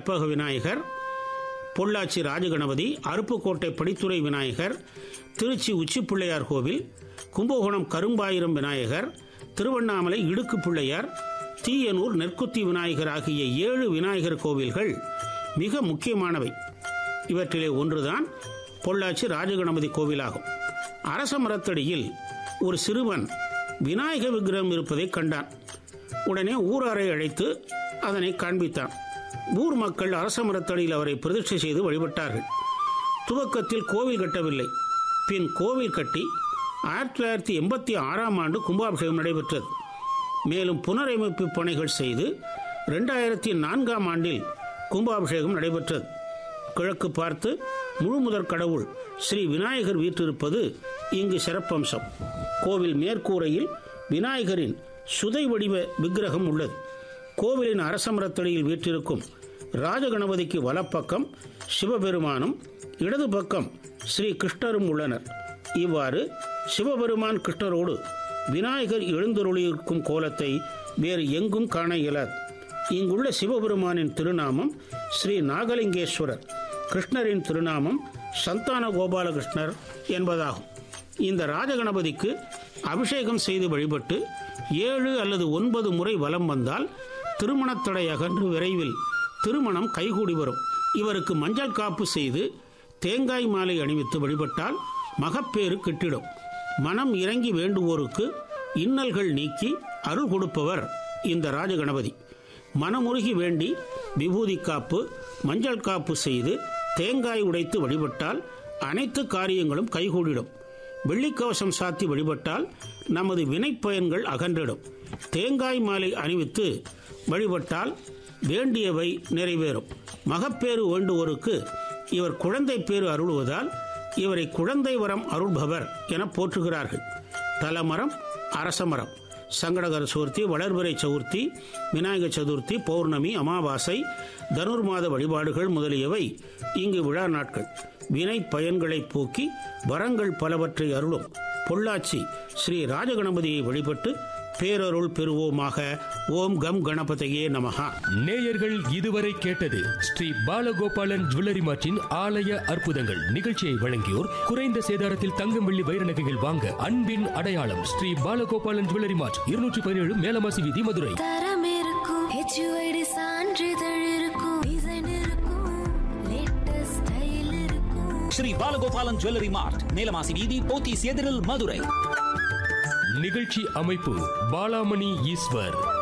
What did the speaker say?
கற்பக விநாயகர் பொள்ளாச்சி ராஜகணபதி அருப்புக்கோட்டை படித்துறை விநாயகர் திருச்சி உச்சிப்பிள்ளையார் கோவில் கும்பகோணம் கரும்பாயிரம் விநாயகர் திருவண்ணாமலை இடுக்கு பிள்ளையார் தீயனூர் நெற்குத்தி விநாயகர் ஆகிய ஏழு விநாயகர் கோவில்கள் மிக முக்கியமானவை இவற்றிலே ஒன்றுதான் பொள்ளாச்சி ராஜகணபதி கோவிலாகும் அரச மரத்தடியில் ஒரு சிறுவன் விநாயக விக்கிரகம் இருப்பதை கண்டான் உடனே ஊராரை அழைத்து அதனை காண்பித்தான் ஊர் மக்கள் அரச மரத்தடியில் அவரை பிரதிஷ்டை செய்து வழிபட்டார்கள் துவக்கத்தில் கோவில் கட்டவில்லை பின் கோவில் கட்டி ஆயிரத்தி தொள்ளாயிரத்தி எண்பத்தி ஆறாம் ஆண்டு கும்பாபிஷேகம் நடைபெற்றது மேலும் புனரமைப்பு பணிகள் செய்து ரெண்டாயிரத்தி நான்காம் ஆண்டில் கும்பாபிஷேகம் நடைபெற்றது கிழக்கு பார்த்து முழுமுதற் கடவுள் ஸ்ரீ விநாயகர் வீற்றிருப்பது இங்கு சிறப்பம்சம் கோவில் மேற்கூரையில் விநாயகரின் சுதை வடிவ விக்கிரகம் உள்ளது கோவிலின் அரசமரத்தடியில் வீற்றிருக்கும் ராஜகணபதிக்கு வலப்பக்கம் சிவபெருமானும் இடது பக்கம் ஸ்ரீ கிருஷ்ணரும் உள்ளனர் இவ்வாறு சிவபெருமான் கிருஷ்ணரோடு விநாயகர் எழுந்தருளியிருக்கும் கோலத்தை வேறு எங்கும் காண இயலாது இங்குள்ள சிவபெருமானின் திருநாமம் ஸ்ரீ நாகலிங்கேஸ்வரர் கிருஷ்ணரின் திருநாமம் சந்தான கோபாலகிருஷ்ணர் என்பதாகும் இந்த ராஜகணபதிக்கு அபிஷேகம் செய்து வழிபட்டு ஏழு அல்லது ஒன்பது முறை வலம் வந்தால் திருமணத்தடை அகன்று விரைவில் திருமணம் கைகூடி வரும் இவருக்கு மஞ்சள் காப்பு செய்து தேங்காய் மாலை அணிவித்து வழிபட்டால் மகப்பேறு கிட்டிடும் மனம் இறங்கி வேண்டுவோருக்கு இன்னல்கள் நீக்கி அருள் கொடுப்பவர் இந்த ராஜகணபதி மனமுருகி வேண்டி விபூதி காப்பு மஞ்சள் காப்பு செய்து தேங்காய் உடைத்து வழிபட்டால் அனைத்து காரியங்களும் கைகூடிடும் வெள்ளிக்கவசம் சாத்தி வழிபட்டால் நமது வினைப்பயன்கள் அகன்றிடும் தேங்காய் மாலை அணிவித்து வழிபட்டால் வேண்டியவை நிறைவேறும் மகப்பேறு வேண்டுவோருக்கு இவர் குழந்தை பேறு அருளுவதால் இவரை குழந்தை வரம் அருள்பவர் என போற்றுகிறார்கள் தலமரம் அரசமரம் சங்கடகர சதுர்த்தி வளர்பிறை சதுர்த்தி விநாயக சதுர்த்தி பௌர்ணமி அமாவாசை தனுர்மாத வழிபாடுகள் முதலியவை இங்கு விழா நாட்கள் வினை பயன்களை போக்கி வரங்கள் பலவற்றை அருளும் பொள்ளாச்சி ஸ்ரீ ராஜகணபதியை வழிபட்டு பேரருள் பெறுவோமாக ஓம் கம் கணபதியே நமகா நேயர்கள் இதுவரை கேட்டது ஸ்ரீ பாலகோபாலன் ஜுவல்லரி மார்ட்டின் ஆலய அற்புதங்கள் நிகழ்ச்சியை வழங்கியோர் குறைந்த சேதாரத்தில் தங்கம் வெள்ளி வைர நகைகள் வாங்க அன்பின் அடையாளம் ஸ்ரீ பாலகோபாலன் ஜுவல்லரி மார்ட் இருநூற்றி பதினேழு மேலமாசி வீதி மதுரை தரம் இருக்கும் ஹெச்யூஐடி சான்றிதழ் இருக்கும் டிசைன் இருக்கும் லேட்டஸ்ட் ஸ்டைல் இருக்கும் ஸ்ரீ பாலகோபாலன் ஜுவல்லரி மார்ட் நீலமாசி வீதி போத்தீஸ் எதிரில் மதுரை நிகழ்ச்சி அமைப்பு பாலாமணி ஈஸ்வர்